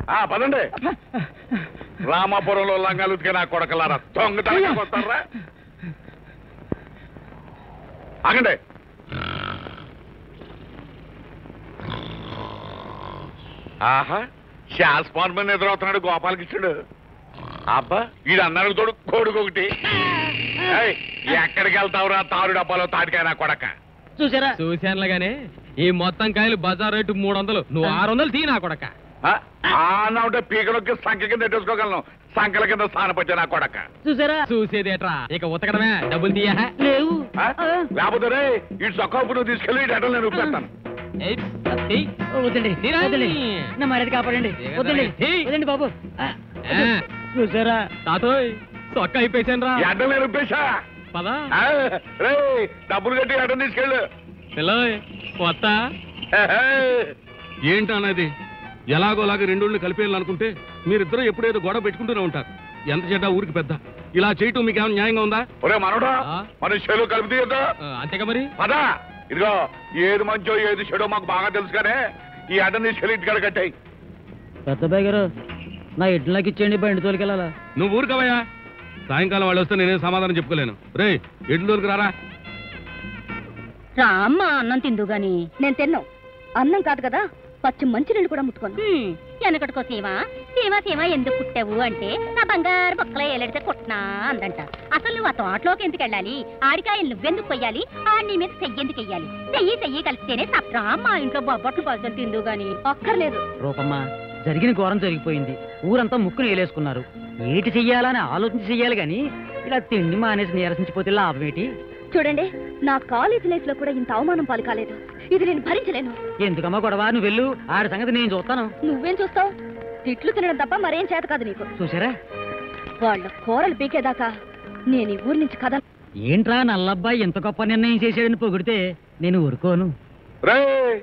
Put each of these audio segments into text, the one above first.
ఆ పదండి రామాపురంలో లంగాలు ఉతికే నా కొడకలారా దొంగతనం వస్తారా ఆగండి ఆహా శాస్పాన్ మీద ఎదురవుతున్నాడు గోపాలకృష్ణుడు అబ్బా వీడు అన్నాడు తోడు కొడుకు ఒకటి ఏయ్, ఎక్కడికి వెళ్తావురా తారు డబ్బాలో తాటికాయ నా కొడక చూసారా చూశానులే గానీ ఈ మొత్తం కాయలు బజార్ రేటు మూడు వందలు నువ్వు ఆరు వందలు తీ నా కొడక ఆ ఆ ఉంటే పీకలకి సంఖ్య కింద ఎట్టేసుకోగలను సంఖ్యల కింద స్థానపచ్చే నా కొడక చూసారా చూసేదేట్రా ఇక ఉతకడమే డబ్బులు తీయా లేవు ఆ? లేకపోతే రే ఇటు చొక్కాపు నువ్వు తీసుకెళ్ళి ఇటు ఎటలు నేను ఉప్పేస్తాను వద్దండి తీరా. వద్దండి నా మర్యాద కాపాడండి తీరా. వద్దండి తీ. వద్దండి బాబు ఆ, చూసారా తాతోయ్ సొక్క అయిపోయాను రా ఎడ్డలు నేను ఉప్పేశా పదా ఆ, రే డబ్బులు కట్టి ఎటలు తీసుకెళ్ళు పిల్లోయ్ కొత్త ఏంటన్నది ఎలాగోలాగా రెండోళ్ళు కలిపేయాలనుకుంటే మీరిద్దరూ ఎప్పుడేదో గొడవ పెట్టుకుంటూనే ఉంటారు ఎంత చెడ్డ ఊరికి పెద్ద ఇలా చేయటం మీకు ఏమైనా న్యాయంగా ఉందా ఒరే మనోడా ఆ? మన చెలు కలిపి తీయద్దు ఆ, అంతేగా మరి పదా ఇదిగో ఏది మంచో ఏది చెడో మాకు బాగా తెలుసు కానీ ఈ అడ్డం తీసుకెళ్ళి ఇంటికాడ కట్టాయి పెద్ద బాయ్ గారు నా ఇడ్లకి ఇచ్చేయండి బండి తోలికెళ్ళాలా నువ్వు ఊరుకవయ్యా సాయంకాలం వాళ్ళు వస్తే నేనేం సమాధానం చెప్పుకోలేను రే ఎడ్లోకి రారా రామ్మ అన్నం తిందు గాని నేను తిన్నావు అన్నం కాదు కదా పచ్చి మంచి నీళ్ళు కూడా ముట్టుకోను వెనకటికో సీమ సీమ సీమ ఎందుకు కుట్టావు అంటే నా బంగారు బొక్కల ఏలడితే కుట్టినా అందంట అసలు నువ్వు ఆ తోటలోకి ఎందుకు వెళ్ళాలి ఆడికాయలు నువ్వెందుకు కొయ్యాలి ఆ నీ మీద చెయ్యెందుకు వెయ్యాలి చెయ్యి చెయ్యి కలిస్తేనే తప్పరా మా ఇంట్లో బొబ్బట్లు పలుచని తిందు గాని ఒక్కర్లేదు రూపమ్మ జరిగిన ఘోరం జరిగిపోయింది ఊరంతా ముక్కును వేలేసుకున్నారు ఏటి చెయ్యాలని ఆలోచించి చెయ్యాలి గాని ఇలా తిండి మానేసి నీరసించిపోతే లాభం ఏంటి చూడండి నా కాలేజ్ లైఫ్ లో కూడా ఇంత అవమానం పాలు కాలేదు ఇది నేను భరించలేను ఎందుకమ్మా గొడవ నువ్వు వెళ్ళు ఆడి సంగతి నేను చూస్తాను నువ్వేం చూస్తావు తిట్లు తినడం తప్ప మరేం చేత కాదు నీకు చూసారా వాళ్ళ కూరలు పీకేదాకా నేను ఈ ఊరి నుంచి కథ ఏంట్రా నల్లబ్బాయి ఎంత గొప్ప నిర్ణయం చేశాడని పొగిడితే నేను ఊరుకోను రే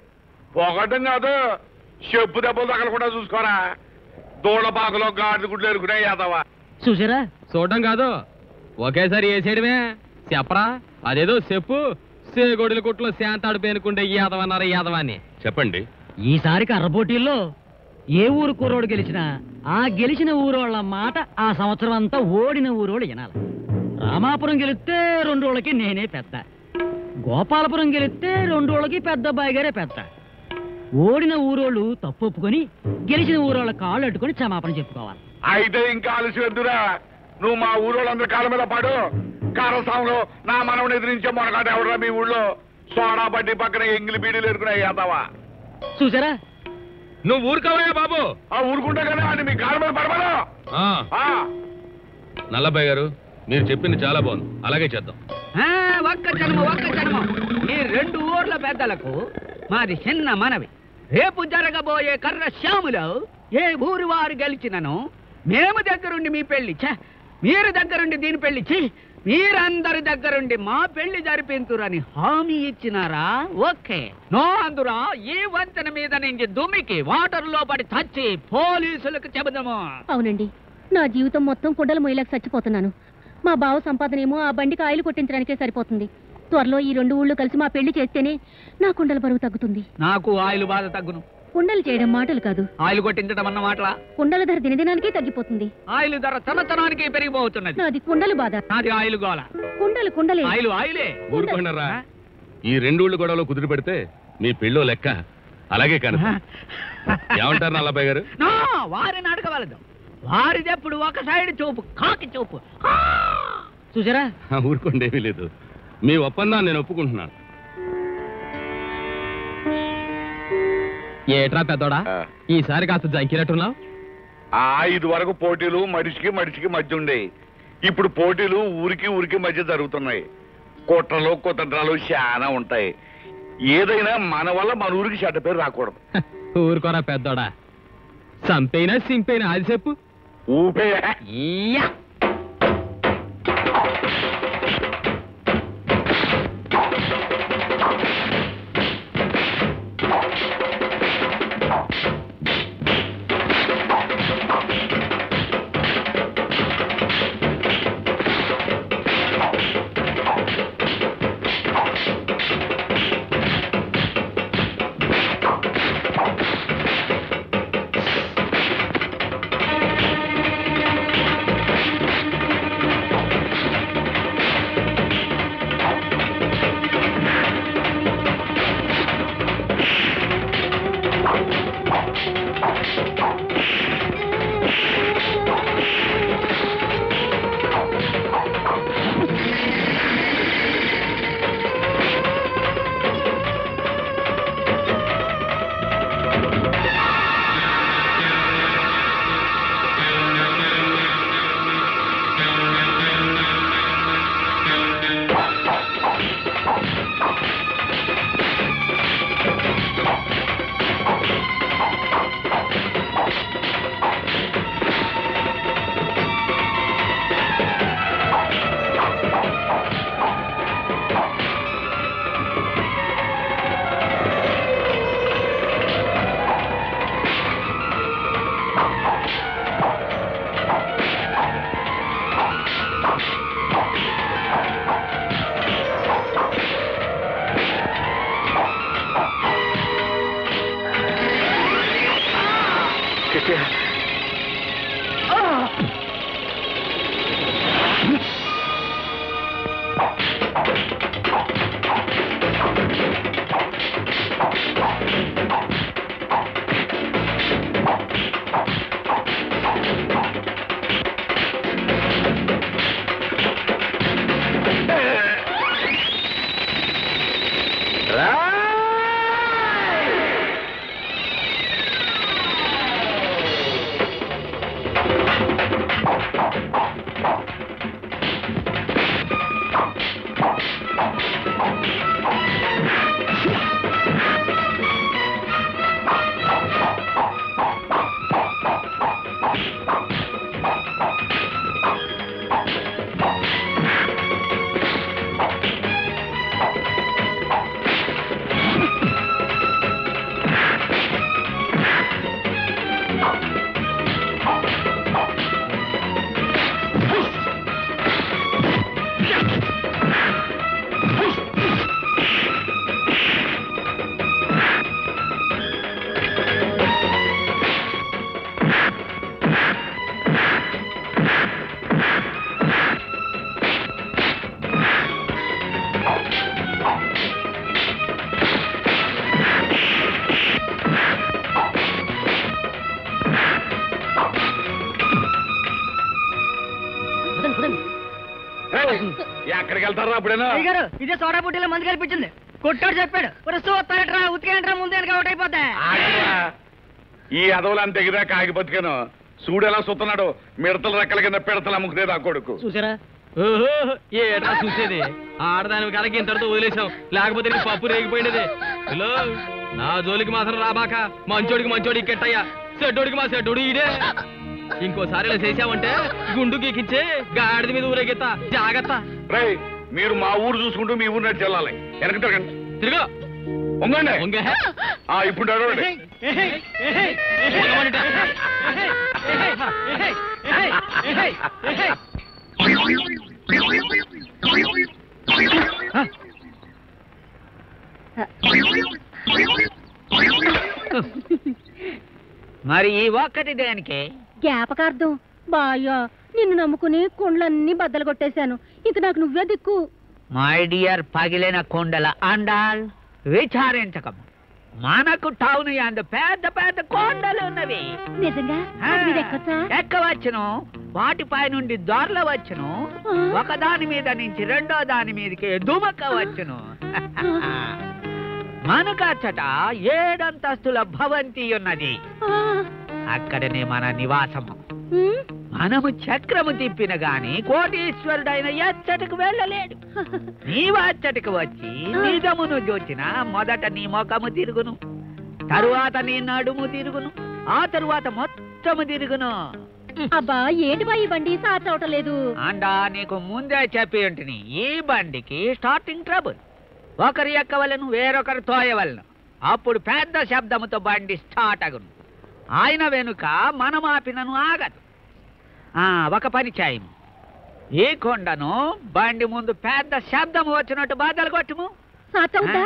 పొగటం కాదు చెప్పు దెబ్బలు తగలకుండా చూసుకోరా దూడ పాకలో గాడిద గుడ్లు ఎరుకునే యాదవా చూసారా చూడడం కాదు ఒకేసారి వేసేయడమే చెప్పరా అదేదో చెప్పు సేగొడుల కుట్లో శాంతాడు పేనుకుంటే యాదవన్నారు యాదవాన్ని చెప్పండి ఈసారి కర్ర పోటీల్లో ఏ ఊరు కుర్రోడు గెలిచినా ఆ గెలిచిన ఊరోళ్ళ మాట ఆ సంవత్సరం అంతా ఓడిన ఊరోళ్ళు వినాలి రామాపురం గెలిస్తే రెండు రోజులకి నేనే పెద్ద గోపాలపురం గెలిస్తే రెండు రోజులకి పెద్ద అబ్బాయి గారే పెద్ద ఓడిన ఊరోళ్ళు తప్పు ఒప్పుకొని గెలిచిన ఊరోళ్ళ కాళ్ళు అట్టుకొని క్షమాపణ చెప్పుకోవాలి అయితే ఇంకా ఆలస్యం ఎందురా నువ్వు మా ఊరోళ్ళందరి కాళ్ళ మీద పడు కారసాంలో నా మనవని ఎదిరించే మొనకాట ఎవడరా మీ ఊళ్ళో సోడా బడ్డీ పక్కన ఎంగిలి బీడీలు ఎరుకునే యాదవా చూసారా నువ్వు ఊరుకోవయ్యా బాబు ఆ ఊరుకుంటే కానీ అని మీ కాళ్ళ మీద పడమను ఆ, ఆ, నల్లబ్బాయి గారు మీరు చెప్పింది చాలా బాగుంది అలాగే చేద్దాం ఆ, ఒక్క జన్మ ఒక్క జన్మ ఈ రెండు ఊర్ల పెద్దలకు మాది చిన్న మనవి రేపు జరగబోయే కర్ర శ్యాములో ఏ ఊరి వారు గెలిచినను మేము దగ్గరుండి మీ పెళ్లి ఛ మీరు దగ్గరుండి దీని పెళ్లి ఛీ మీరందరి దగ్గరుండి మా పెళ్లి జరిపించురని హామీ ఇచ్చినారా ఓకే నో అందురా ఈ వంతెన మీద నుంచి దుమికి వాటర్ లో పడి చచ్చి పోలీసులకు చెబుదాము అవునండి నా జీవితం మొత్తం కుండల మొయ్యలకు చచ్చిపోతున్నాను మా బావ సంపాదన ఏమో ఆ బండికి ఆయిల్ కొట్టించడానికే సరిపోతుంది త్వరలో ఈ రెండు ఊళ్ళు కలిసి మా పెళ్లి చేస్తేనే నా కుండల బరువు తగ్గుతుంది నాకు ఆయిల్ బాధ తగ్గును కుండలు చేయడం మాటలు కాదు ఆయిల్ కొట్టించడం అన్న మాటలా కుండల ధర దినదినానికి తగ్గిపోతుంది ఆయిల్ ధర తనతనానికి పెరిగిపోతున్నది నాది కుండలు బాధ నాది ఆయిల్ గోల కుండలు కుండలే ఆయిల్ ఆయిలే ఊరుకోండరా ఈ రెండూళ్ళు గొడవలో కుదిరి పెడితే మీ పెళ్ళో లెక్క అలాగే కను ఏమంటారు నల్లబ్బాయి గారు నో వారిని అడగవలదు వారిది ఎప్పుడు ఒక సైడ్ చూపు కాకి చూపు ఆ! చూసారా ఆ, ఊరుకోండి ఏమీ లేదు మీ ఒప్పందాన్ని నేను ఒప్పుకుంటున్నాను ఏట్రా పెద్దోడా ఆ. ఈసారి కాస్త జంకినట్టున్నావు ఆ ఇది వరకు పోటీలు మడిచికి మడిచికి మధ్య ఉండే ఇప్పుడు పోటీలు ఊరికి ఊరికి మధ్య జరుగుతున్నాయి కుట్రలు కుతంత్రాలు చాలా ఉంటాయి ఏదైనా మన వల్ల మన ఊరికి చెడ్డ పేరు రాకూడదు ఊరుకోరా పెద్దోడా సంపైనా సింపైనా అది చెప్పు ఊపే ఈయ్యా. ఏయ్, ఎక్కడికి వెళ్తారా అప్పుడేనా అయ్యగారు ఇదే సోడా బుడ్డిలో మందు కల్పించింది కొట్టాడు చెప్పాడు ఒక సూత్తారట్రా ఉతికేంట్రా ముందు వెనక అవుట్ అయిపోతా ఆగరా. ఈ అదవులు అంత ఎగిరా కాగి బతికాను చూడు ఎలా సుతున్నాడు మిడతల రెక్కల కింద పిడతలు అమ్ముకునే ఆ కొడుకు చూసారా ఓహో ఏట్రా చూసేది ఆడదాని కలకి ఇంతటితో వదిలేసాం లేకపోతే నీ పప్పు రేగిపోయినది హలో నా జోలికి మాత్రం రాబాక మంచోడికి మంచోడి కెట్టయ్యా సెడ్డోడికి మా సెడ్డోడు ఈడే ఇంకోసారి ఇలా చేసావంటే గుండు గీకించే గాడిద మీద ఊరేగెత్తా జాగ్రత్త రేయ్ మీరు మా ఊరు చూసుకుంటూ మీ ఊరు నడిచి వెళ్ళాలి వెనక తిరగండి తిరుగు ఉంగండి ఉంగే ఆ ఇప్పుడు నడవండి ఉంగమంటే. మరి ఈ ఒక్కటి దేనికి జ్ఞాపకార్థం బాయ్యా నిన్ను నమ్ముకుని కొండలన్నీ బద్దలు కొట్టేశాను ఇంక నాకు నువ్వే దిక్కు మై డియర్ పగిలిన కొండల అండాల్ విచారించకము మనకు టౌన్ అందు పెద్ద పెద్ద కొండలు ఉన్నవి నిజంగా ఆ, అది మీద ఎక్కొచ్చా ఎక్కవచ్చును వాటిపై నుండి దొరల వచ్చును ఆ. ఒక దాని మీద నుంచి రెండో దాని మీదకి దుమకవచ్చును మనకచ్చట ఏడంతస్తుల భవంతి ఉన్నది ఆ, అక్కడనే మన నివాసము ఉమ్, మనము చక్రము తిప్పిన గాని కోటీశ్వరుడైన ఎచ్చటకు వెళ్ళలేడు నీవచ్చటకు వచ్చి నిజమును జోచిన మొదట నీ ముఖము తిరుగును తరువాత నీ నడుము తిరుగును ఆ తరువాత మొత్తము తిరుగును అబ్బా ఏంటి బాయ్ ఈ బండి సాచవటం లేదు అండా నీకు ముందే చెప్పి ఉంటుని ఈ బండికి స్టార్టింగ్ ట్రబుల్ ఒకరు ఎక్కవలను వేరొకరు తోయవలను అప్పుడు పెద్ద శబ్దముతో బండి స్టార్ట్ అగును ఆయన వెనుక మనం ఆపినను ఆగదు ఆ, ఒక పని చేయము ఈ కొండను బండి ముందు పెద్ద శబ్దం వచ్చినట్టు బాధలు కొట్టుము సాచవుతా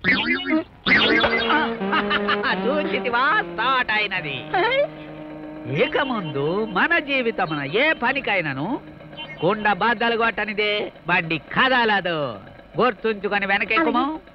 చూచితివా స్టార్ట్ అయినది ఇక ముందు మన జీవితమున ఏ పనికైనాను కుండ బద్దలు కొట్టనిదే బండి కదలదు గుర్తుంచుకొని వెనకెక్కుము